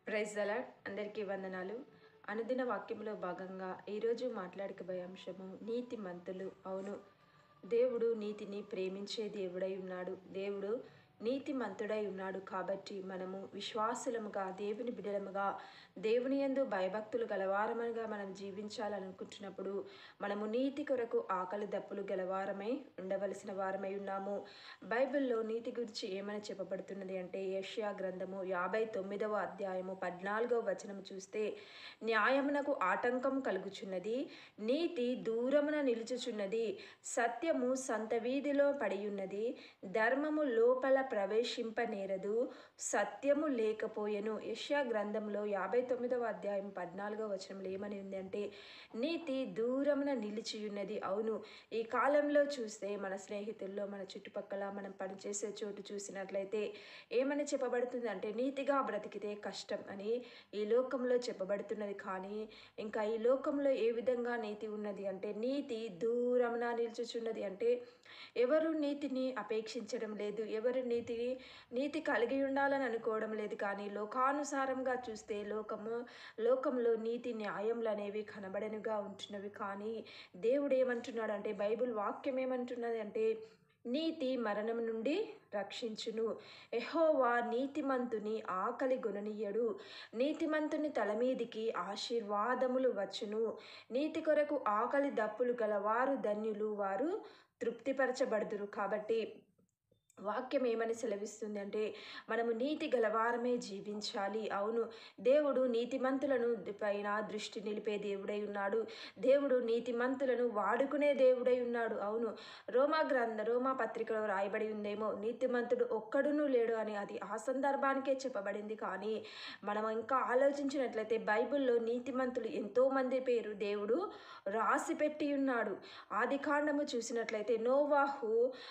praise అలాడ్ అందరికీ వందనాలు అనుదిన వాక్యంలో భాగంగా ఈరోజు మాట్లాడకబోయే అంశము నీతి మంతులు అవును దేవుడు నీతిని ప్రేమించే దేవుడై ఉన్నాడు దేవుడు నీతి మంతుడై ఉన్నాడు కాబట్టి మనము విశ్వాసులముగా దేవుని బిడలముగా దేవుని యందు భయభక్తులు గలవారముగా మనం జీవించాలనుకుంటున్నప్పుడు మనము నీతి కొరకు ఆకలి దప్పులు గలవారమై ఉండవలసిన వారమై ఉన్నాము బైబిల్లో నీతి గురించి ఏమని చెప్పబడుతున్నది అంటే యష్యా గ్రంథము యాభై తొమ్మిదవ అధ్యాయము పద్నాలుగవ వచనం చూస్తే న్యాయమునకు ఆటంకం కలుగుచున్నది నీతి దూరమున నిలుచుచున్నది సత్యము సంత వీధిలో పడి ఉన్నది ధర్మము లోపల ప్రవేశింపనేరదు సత్యము లేకపోయెను యష్యా గ్రంథంలో యాభై తొమ్మిదవ అధ్యాయం పద్నాలుగవ వచనంలో ఏమని ఉంది అంటే నీతి దూరమున నిలిచి ఉన్నది అవును ఈ కాలంలో చూస్తే మన స్నేహితుల్లో మన చుట్టుపక్కల మనం పనిచేసే చోటు చూసినట్లయితే ఏమని చెప్పబడుతుంది అంటే నీతిగా బ్రతికితే కష్టం అని ఈ లోకంలో చెప్పబడుతున్నది కానీ ఇంకా ఈ లోకంలో ఏ విధంగా నీతి ఉన్నది అంటే నీతి దూరమున నిల్చుచున్నది అంటే ఎవరు నీతిని అపేక్షించడం లేదు ఎవరు నీతిని నీతి కలిగి ఉండాలని అనుకోవడం లేదు కానీ లోకానుసారంగా చూస్తే లోకము లోకంలో నీతి న్యాయములు అనేవి కనబడనుగా ఉంటున్నవి కానీ దేవుడు ఏమంటున్నాడు అంటే బైబిల్ వాక్యం ఏమంటున్నది అంటే నీతి మరణం నుండి రక్షించును ఎహోవా నీతిమంతుని ఆకలి గుణనీయడు నీతిమంతుని తల మీదికి ఆశీర్వాదములు వచ్చును నీతి కొరకు ఆకలి దప్పులు గల వారు ధన్యులు వారు తృప్తిపరచబడుదురు కాబట్టి వాక్యం ఏమని సెలవిస్తుంది అంటే మనము నీతి గలవారమే జీవించాలి అవును దేవుడు నీతిమంతులను పైన దృష్టి నిలిపే దేవుడై ఉన్నాడు దేవుడు నీతిమంతులను వాడుకునే దేవుడై ఉన్నాడు అవును రోమా గ్రంథ రోమా పత్రికలో రాయబడి ఉందేమో నీతిమంతుడు ఒక్కడును లేడు అని అది ఆ సందర్భానికే చెప్పబడింది కానీ మనం ఇంకా ఆలోచించినట్లయితే బైబిల్లో నీతిమంతులు ఎంతోమంది పేరు దేవుడు రాసి పెట్టి ఉన్నాడు ఆది కాండము చూసినట్లయితే నోవాహు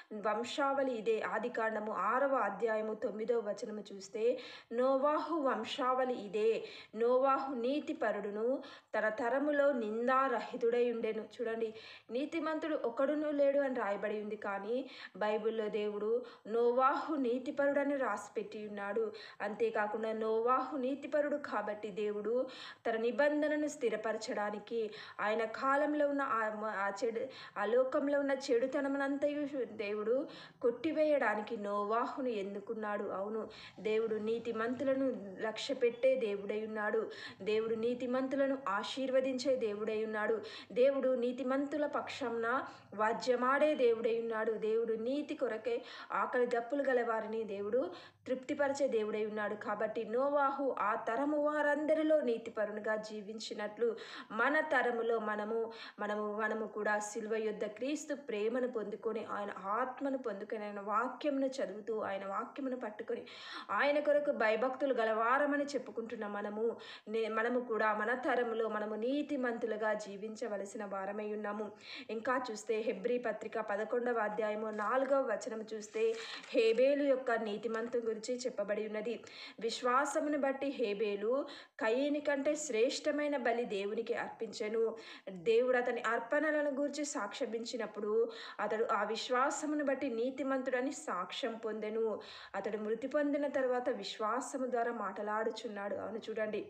వంశావళి ఇదే ఆది కాండము ఆరవ అధ్యాయము తొమ్మిదవ వచనము చూస్తే నోవాహు వంశావళి ఇదే నోవాహు నీతిపరుడును తన తరములో నిందారహితుడై ఉండెను చూడండి నీతిమంతుడు ఒకడును లేడు అని రాయబడి ఉంది కానీ బైబిల్లో దేవుడు నోవాహు నీతిపరుడని రాసిపెట్టి ఉన్నాడు అంతేకాకుండా నోవాహు నీతిపరుడు కాబట్టి దేవుడు తన నిబంధనను స్థిరపరచడానికి ఆయన కాలంలో ఉన్న ఆ చెడు ఆ లోకంలో ఉన్న చెడుతనమునంతయు దేవుడు కొట్టివేయడానికి నోవాహును ఎన్నుకున్నాడు అవును దేవుడు నీతిమంతులను లక్ష్య పెట్టే దేవుడై ఉన్నాడు దేవుడు నీతిమంతులను ఆశీర్వదించే దేవుడై ఉన్నాడు దేవుడు నీతిమంతుల పక్షంన వాద్యమాడే దేవుడై ఉన్నాడు దేవుడు నీతి కొరకే ఆకలి దప్పులు గల వారిని దేవుడు తృప్తిపరిచే దేవుడై ఉన్నాడు కాబట్టి నోవాహు ఆ తరము వారందరిలో నీతిపరునిగా జీవించినట్లు మన తరములో మనము మనము మనము కూడా సిల్వ యుద్ధ క్రీస్తు ప్రేమను పొందుకొని ఆయన ఆత్మను పొందుకొని ఆయన వాక్యమును చదువుతూ ఆయన వాక్యమును పట్టుకొని ఆయన కొరకు భయభక్తులు గలవారమని చెప్పుకుంటున్న మనము మనము కూడా మన తరములో మనము నీతిమంతులుగా జీవించవలసిన వారమై ఉన్నాము ఇంకా చూస్తే హెబ్రి పత్రిక పదకొండవ అధ్యాయము నాలుగవ వచనం చూస్తే హేబేలు యొక్క నీతిమంతు గురించి చెప్పబడి ఉన్నది విశ్వాసమును బట్టి హేబేలు కయ్యని కంటే శ్రేష్టమైన బలి దేవునికి అర్పించెను దేవుడు అతని అర్పణలను గురించి సాక్ష్యమించినప్పుడు అతడు ఆ విశ్వాసమును బట్టి నీతిమంతుడని సాక్ష్యం పొందెను అతడు మృతి పొందిన తర్వాత విశ్వాసము ద్వారా మాట్లాడుచున్నాడు అవును చూడండి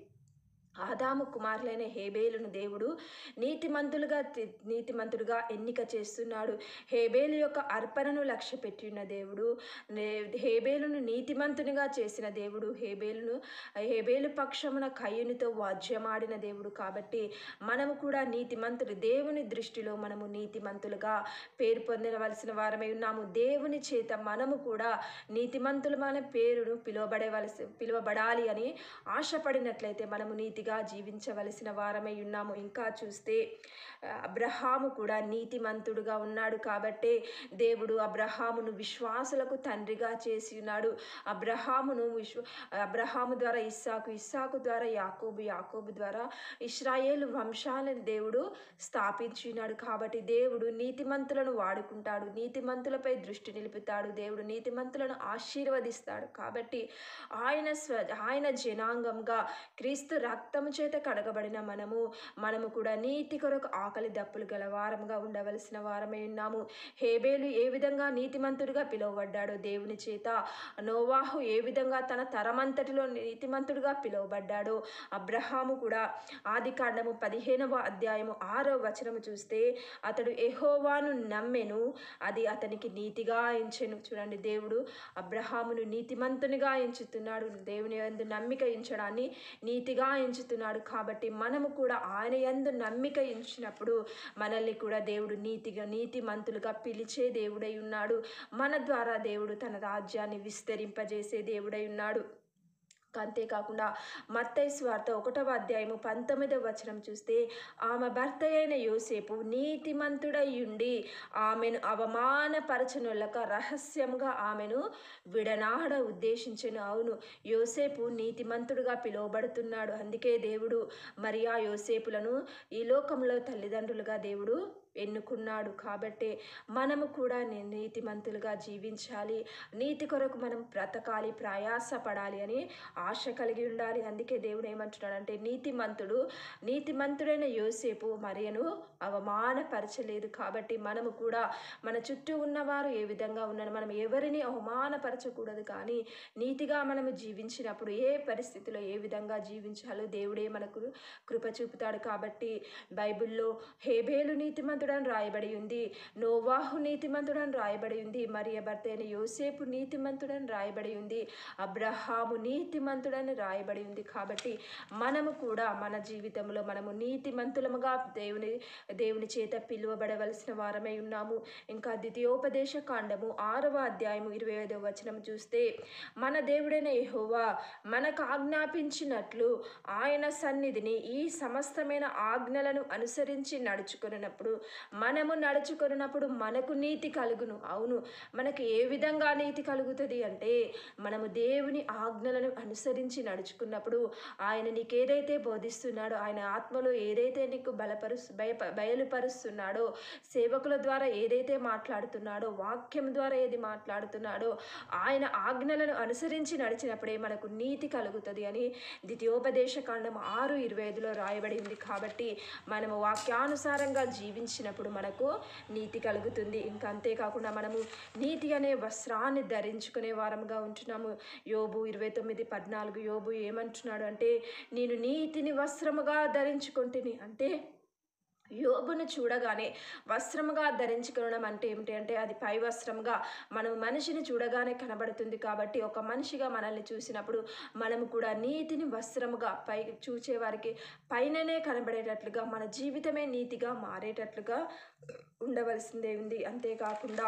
ఆదాము కుమారులైన హేబేలును దేవుడు నీతిమంతులుగా నీతిమంతుడుగా ఎన్నిక చేస్తున్నాడు హేబేలు యొక్క అర్పణను లక్ష్య పెట్టిన దేవుడు హేబేలును నీతిమంతునిగా చేసిన దేవుడు హేబేలును హేబేలు పక్షమున కయ్యునితో వాద్యమాడిన దేవుడు కాబట్టి మనము కూడా నీతిమంతులు దేవుని దృష్టిలో మనము నీతిమంతులుగా పేరు పొందవలసిన వారమై ఉన్నాము దేవుని చేత మనము కూడా నీతిమంతులమైన పేరును పిలువబడవలసి పిలువబడాలి అని ఆశపడినట్లయితే మనము నీతి నీతిగా జీవించవలసిన వారమై ఉన్నాము ఇంకా చూస్తే అబ్రహాము కూడా నీతిమంతుడుగా ఉన్నాడు కాబట్టే దేవుడు అబ్రహామును విశ్వాసులకు తండ్రిగా చేసి ఉన్నాడు అబ్రహామును విశ్వ అబ్రహాము ద్వారా ఇస్సాకు ఇస్సాకు ద్వారా యాకోబు యాకోబు ద్వారా ఇస్రాయేలు వంశాలను దేవుడు స్థాపించినాడు కాబట్టి దేవుడు నీతిమంతులను వాడుకుంటాడు నీతిమంతులపై దృష్టి నిలుపుతాడు దేవుడు నీతిమంతులను ఆశీర్వదిస్తాడు కాబట్టి ఆయన స్వ ఆయన జనాంగంగా క్రీస్తు రక్త రక్తము చేత కడగబడిన మనము మనము కూడా నీతి కొరకు ఆకలి దప్పులు గల వారముగా ఉండవలసిన వారమై ఉన్నాము హేబేలు ఏ విధంగా నీతిమంతుడిగా పిలువబడ్డాడో దేవుని చేత నోవాహు ఏ విధంగా తన తరమంతటిలో నీతిమంతుడిగా పిలువబడ్డాడో అబ్రహాము కూడా ఆది కాండము పదిహేనవ అధ్యాయము ఆరో వచనము చూస్తే అతడు ఎహోవాను నమ్మెను అది అతనికి నీతిగా ఎంచెను చూడండి దేవుడు అబ్రహామును నీతిమంతునిగా ఎంచుతున్నాడు దేవుని యందు నమ్మిక ఎంచడాన్ని నీతిగా ఎంచుతున్నాడు కాబట్టి మనము కూడా ఆయన యందు నమ్మిక ఎంచినప్పుడు మనల్ని కూడా దేవుడు నీతిగా నీతిమంతులుగా పిలిచే దేవుడై ఉన్నాడు మన ద్వారా దేవుడు తన రాజ్యాన్ని విస్తరింపజేసే దేవుడై ఉన్నాడు అంతేకాకుండా మత్తయి స్వార్త ఒకటవ అధ్యాయము పంతొమ్మిదవ వచనం చూస్తే ఆమె భర్త అయిన యోసేపు నీతిమంతుడై ఉండి ఆమెను అవమానపరచనులక రహస్యంగా ఆమెను విడనాడ ఉద్దేశించను అవును యోసేపు నీతిమంతుడుగా పిలువబడుతున్నాడు అందుకే దేవుడు మరియా యోసేపులను ఈ లోకంలో తల్లిదండ్రులుగా దేవుడు ఎన్నుకున్నాడు కాబట్టి మనము కూడా ని- నీతిమంతులుగా జీవించాలి నీతి కొరకు మనం బ్రతకాలి ప్రయాసపడాలి అని ఆశ కలిగి ఉండాలి అందుకే దేవుడు ఏమంటున్నాడంటే నీతిమంతుడు నీతిమంతుడైన యోసేపు మరియను అవమానపరచలేదు కాబట్టి మనము కూడా మన చుట్టూ ఉన్నవారు ఏ విధంగా ఉన్నారు మనం ఎవరిని అవమానపరచకూడదు కానీ నీతిగా మనము జీవించినప్పుడు ఏ పరిస్థితిలో ఏ విధంగా జీవించాలో దేవుడే మనకు కృప చూపుతాడు కాబట్టి బైబిల్లో హేబేలు నీతిమంతుడని రాయబడి ఉంది నోవాహు నీతిమంతుడని రాయబడి ఉంది మరియ భర్త అయిన యోసేపు నీతిమంతుడని రాయబడి ఉంది అబ్రహాము నీతిమంతుడని రాయబడి ఉంది కాబట్టి మనము కూడా మన జీవితంలో మనము నీతిమంతులముగా దేవుని దేవుని చేత పిలువబడవలసిన వారమై ఉన్నాము ఇంకా ద్వితీయోపదేశ కాండము ఆరవ అధ్యాయము ఇరవై ఐదవ వచనం చూస్తే మన దేవుడైన యెహోవా మనకు ఆజ్ఞాపించినట్లు ఆయన సన్నిధిని ఈ సమస్తమైన ఆజ్ఞలను అనుసరించి నడుచుకున్నప్పుడు మనము నడుచుకున్నప్పుడు మనకు నీతి కలుగును అవును మనకు ఏ విధంగా నీతి కలుగుతుంది అంటే మనము దేవుని ఆజ్ఞలను అనుసరించి నడుచుకున్నప్పుడు ఆయన నీకు ఏదైతే బోధిస్తున్నాడో ఆయన ఆత్మలో ఏదైతే నీకు బలపరుస్తు భయ బయలుపరుస్తున్నాడో సేవకుల ద్వారా ఏదైతే మాట్లాడుతున్నాడో వాక్యం ద్వారా ఏది మాట్లాడుతున్నాడో ఆయన ఆజ్ఞలను అనుసరించి నడిచినప్పుడే మనకు నీతి కలుగుతుంది అని ద్వితీయోపదేశ కాండం ఆరు ఇరవై ఐదులో రాయబడి ఉంది కాబట్టి మనము వాక్యానుసారంగా జీవించినప్పుడు మనకు నీతి కలుగుతుంది ఇంకా అంతేకాకుండా మనము నీతి అనే వస్త్రాన్ని ధరించుకునే వారముగా ఉంటున్నాము యోబు ఇరవై తొమ్మిది పద్నాలుగు యోబు ఏమంటున్నాడు అంటే నేను నీతిని వస్త్రముగా ధరించుకుంటుని అంటే యోబును చూడగానే వస్త్రముగా ధరించుకోవడం అంటే ఏమిటి అంటే అది పై వస్త్రంగా మనం మనిషిని చూడగానే కనబడుతుంది కాబట్టి ఒక మనిషిగా మనల్ని చూసినప్పుడు మనము కూడా నీతిని వస్త్రముగా పై చూచేవారికి పైననే కనబడేటట్లుగా మన జీవితమే నీతిగా మారేటట్లుగా ఉండవలసిందే ఉంది అంతేకాకుండా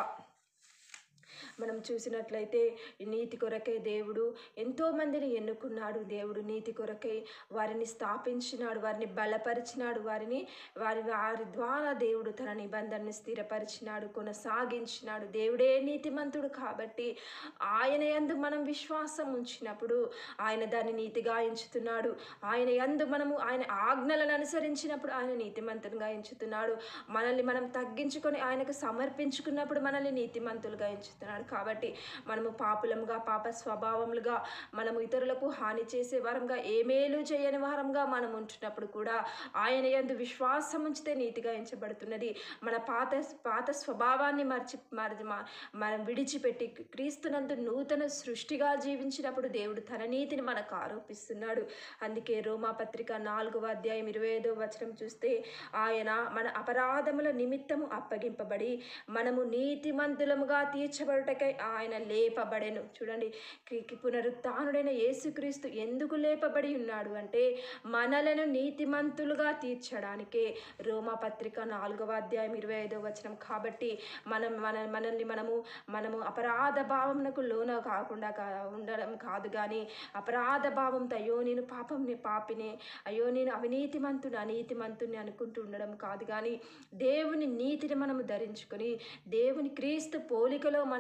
మనం చూసినట్లయితే ఈ నీతి కొరకై దేవుడు ఎంతో మందిని ఎన్నుకున్నాడు దేవుడు నీతి కొరకై వారిని స్థాపించినాడు వారిని బలపరిచినాడు వారిని వారి వారి ద్వారా దేవుడు తన నిబంధనని స్థిరపరిచినాడు కొనసాగించినాడు దేవుడే నీతిమంతుడు కాబట్టి ఆయన యందు మనం విశ్వాసం ఉంచినప్పుడు ఆయన దాన్ని నీతిగా ఎంచుతున్నాడు ఆయన యందు మనము ఆయన ఆజ్ఞలను అనుసరించినప్పుడు ఆయన నీతిమంతునిగా ఎంచుతున్నాడు మనల్ని మనం తగ్గించుకొని ఆయనకు సమర్పించుకున్నప్పుడు మనల్ని నీతిమంతులుగా ఎంచుతున్నాడు కాబట్టి మనము పాపులముగా పాప స్వభావములుగా మనము ఇతరులకు హాని చేసే వారంగా ఏ మేలు చేయని వారంగా మనం ఉంటున్నప్పుడు కూడా ఆయన యందు విశ్వాసం ఉంచితే నీతిగా ఎంచబడుతున్నది మన పాత పాత స్వభావాన్ని మర్చి మరి మ- మనం విడిచిపెట్టి క్రీస్తునందు నూతన సృష్టిగా జీవించినప్పుడు దేవుడు తన నీతిని మనకు ఆరోపిస్తున్నాడు అందుకే రోమా పత్రిక నాలుగవ అధ్యాయం ఇరవై ఐదవ వచనం చూస్తే ఆయన మన అపరాధముల నిమిత్తము అప్పగింపబడి మనము నీతిమంతులముగా తీర్చబడుటకై ఆయన లేపబడెను చూడండి కి- కి పునరుత్థానుడైన యేసుక్రీస్తు ఎందుకు లేపబడి ఉన్నాడు అంటే మనలను నీతిమంతులుగా తీర్చడానికే రోమా పత్రిక నాలుగవ అధ్యాయం ఇరవై ఐదవ వచనం కాబట్టి మనం మన మనల్ని మనము మనము అపరాధ భావమునకు లోన కాకుండా కా- ఉండడం కాదు కానీ అపరాధ భావంతో అయ్యో నేను పాపంని పాపినే అయ్యో నేను అవినీతిమంతుని అనీతిమంతుని అనుకుంటూ ఉండడం కాదు కానీ దేవుని నీతిని మనము ధరించుకొని దేవుని క్రీస్తు పోలికలో మన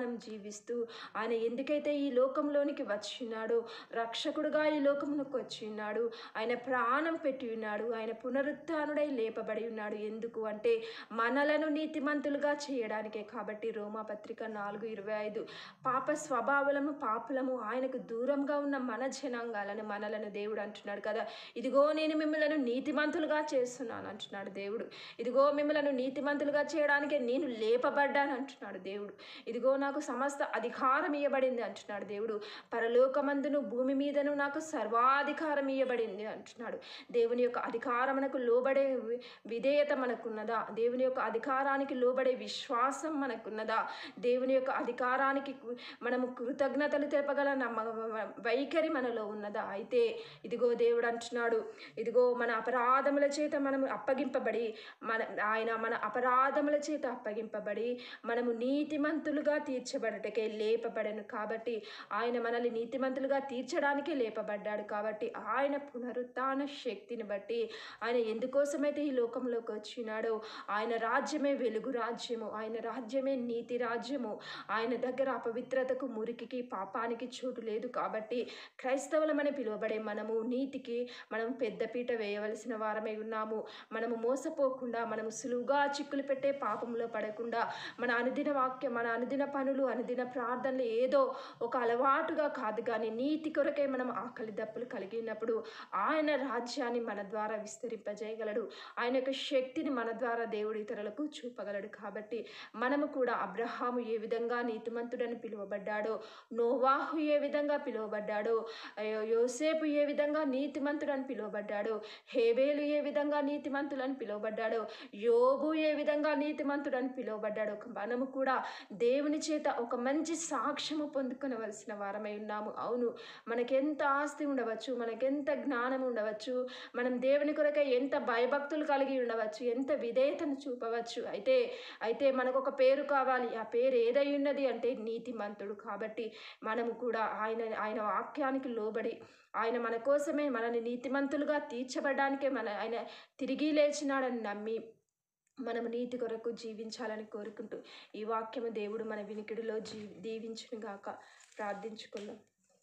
మనం జీవిస్తూ ఆయన ఎందుకైతే ఈ లోకంలోనికి వచ్చి ఉన్నాడో రక్షకుడుగా ఈ లోకమునకు వచ్చి ఉన్నాడు ఆయన ప్రాణం పెట్టి ఉన్నాడు ఆయన పునరుత్నుడై లేపబడి ఉన్నాడు ఎందుకు అంటే మనలను నీతిమంతులుగా చేయడానికే కాబట్టి రోమాపత్రిక నాలుగు ఇరవై ఐదు పాప స్వభావము పాపులము ఆయనకు దూరంగా ఉన్న మన జనాంగాలను మనలను దేవుడు అంటున్నాడు కదా ఇదిగో నేను మిమ్మలను నీతిమంతులుగా చేస్తున్నాను అంటున్నాడు దేవుడు ఇదిగో మిమ్మలను నీతిమంతులుగా చేయడానికే నేను లేపబడ్డాను అంటున్నాడు దేవుడు ఇదిగో నాకు సమస్త అధికారం ఇవ్వబడింది అంటున్నాడు దేవుడు పరలోకమందును భూమి మీదను నాకు సర్వాధికారం ఇవ్వబడింది అంటున్నాడు దేవుని యొక్క అధికారమునకు లోబడే వి- విధేయత మనకున్నదా దేవుని యొక్క అధికారానికి లోబడే విశ్వాసం మనకున్నదా దేవుని యొక్క అధికారానికి కు- మనము కృతజ్ఞతలు తెలపగల నమ్మ వైఖరి మనలో ఉన్నదా అయితే ఇదిగో దేవుడు అంటున్నాడు ఇదిగో మన అపరాధముల చేత మనము అప్పగింపబడి మన ఆయన మన అపరాధముల చేత అప్పగింపబడి మనము నీతిమంతులుగా తీర్చబడటకే లేపబడను కాబట్టి ఆయన మనల్ని నీతిమంతులుగా తీర్చడానికే లేపబడ్డాడు కాబట్టి ఆయన పునరుత్థాన శక్తిని బట్టి ఆయన ఎందుకోసమైతే ఈ లోకంలోకి వచ్చినాడో ఆయన రాజ్యమే వెలుగు రాజ్యము ఆయన రాజ్యమే నీతి రాజ్యము ఆయన దగ్గర అపవిత్రతకు మురికికి పాపానికి చోటు లేదు కాబట్టి క్రైస్తవులమని పిలువబడే మనము నీతికి మనం పెద్దపీట వేయవలసిన వారమై ఉన్నాము మనము మోసపోకుండా మనము సులువుగా చిక్కులు పెట్టే పాపంలో పడకుండా మన అనుదిన వాక్యం మన అనుదిన పనులు అనుదిన ప్రార్థనలు ఏదో ఒక అలవాటుగా కాదు కానీ నీతి కొరకే మనం ఆకలి దప్పులు కలిగినప్పుడు ఆయన రాజ్యాన్ని మన ద్వారా విస్తరింపజేయగలడు ఆయన యొక్క శక్తిని మన ద్వారా దేవుడు ఇతరులకు చూపగలడు కాబట్టి మనము కూడా అబ్రహాము ఏ విధంగా నీతిమంతుడని పిలువబడ్డాడో నోవాహు ఏ విధంగా పిలువబడ్డాడో అయ్యో యోసేపు ఏ విధంగా నీతిమంతుడని పిలువబడ్డాడో హేబేలు ఏ విధంగా నీతిమంతులని పిలువబడ్డాడో యోబు ఏ విధంగా నీతిమంతుడని పిలువబడ్డాడో మనము కూడా దేవుని చేత ఒక మంచి సాక్ష్యము పొందుకొనవలసిన వారమై ఉన్నాము అవును మనకెంత ఆస్తి ఉండవచ్చు మనకెంత జ్ఞానం ఉండవచ్చు మనం దేవుని కొరకై ఎంత భయభక్తులు కలిగి ఉండవచ్చు ఎంత విధేయతను చూపవచ్చు అయితే అయితే మనకు ఒక పేరు కావాలి ఆ పేరు ఏదై ఉన్నది అంటే నీతిమంతుడు కాబట్టి మనము కూడా ఆయన ఆయన వాక్యానికి లోబడి ఆయన మన కోసమే మనల్ని నీతిమంతులుగా తీర్చబడడానికే మన ఆయన తిరిగి లేచినాడని నమ్మి మనము నీతి కొరకు జీవించాలని కోరుకుంటూ ఈ వాక్యము దేవుడు మన వినికిడిలో జీ దీవించును గాక ప్రార్థించుకుందాం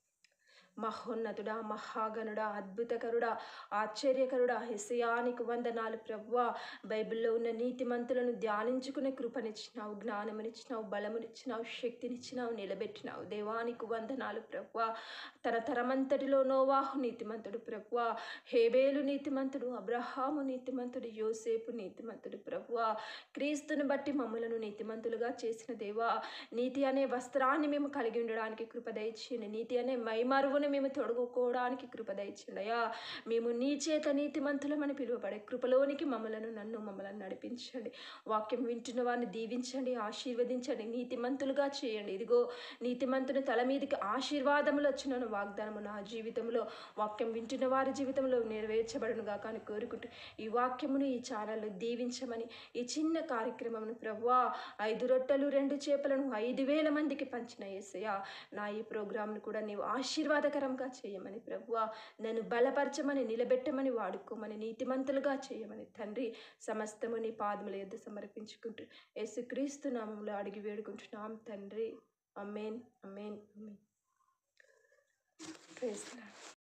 మహోన్నతుడా మహాగణుడా అద్భుతకరుడా ఆశ్చర్యకరుడా హెసయానికి వందనాలు ప్రవ్వా బైబిల్లో ఉన్న నీతిమంతులను ధ్యానించుకునే కృపనిచ్చినావు జ్ఞానమునిచ్చినావు బలమునిచ్చినావు శక్తినిచ్చినావు నిలబెట్టినావు దేవానికి వందనాలు ప్రవ్వా తన తరమంతటిలో నోవాహు నీతిమంతుడు ప్రవ్వా హేబేలు నీతిమంతుడు అబ్రహాము నీతిమంతుడు యోసేపు నీతిమంతుడు ప్రవ్వా క్రీస్తుని బట్టి మమ్మలను నీతిమంతులుగా చేసిన దేవా నీతి అనే వస్త్రాన్ని మేము కలిగి ఉండడానికి కృప దయచేయండి నీతి అనే మైమరువును మేము తొడుగుకోవడానికి కృప దయచేయండి అయ్యా మేము నీ చేత నీతిమంతులమని పిలువబడే కృపలోనికి మమ్మలను నన్ను మమ్మల్ని నడిపించండి వాక్యం వింటున్న వారిని దీవించండి ఆశీర్వదించండి నీతిమంతులుగా చేయండి ఇదిగో నీతిమంతుని తల మీదకి ఆశీర్వాదములు వచ్చిన వాగ్దానము నా జీవితంలో వాక్యం వింటున్న వారి జీవితంలో నెరవేర్చబడును గాక అని కోరుకుంటూ ఈ వాక్యమును ఈ ఛానల్లో దీవించమని ఈ చిన్న కార్యక్రమమును ప్రవ్వా ఐదు రొట్టెలు రెండు చేపలను ఐదు వేల మందికి పంచిన ఏసయ్య నా ఈ ప్రోగ్రాంను కూడా నీవు ఆశీర్వాదకరంగా చేయమని ప్రవ్వా నన్ను బలపరచమని నిలబెట్టమని వాడుకోమని నీతిమంతులుగా చేయమని తండ్రి సమస్తము నీ పాదముల యొద్ద సమర్పించుకుంటూ యేసుక్రీస్తు నామంలో అడిగి వేడుకుంటున్నాం తండ్రి అమేన్ అమేన్ అమేన్ ప్రైజ్ లార్డ్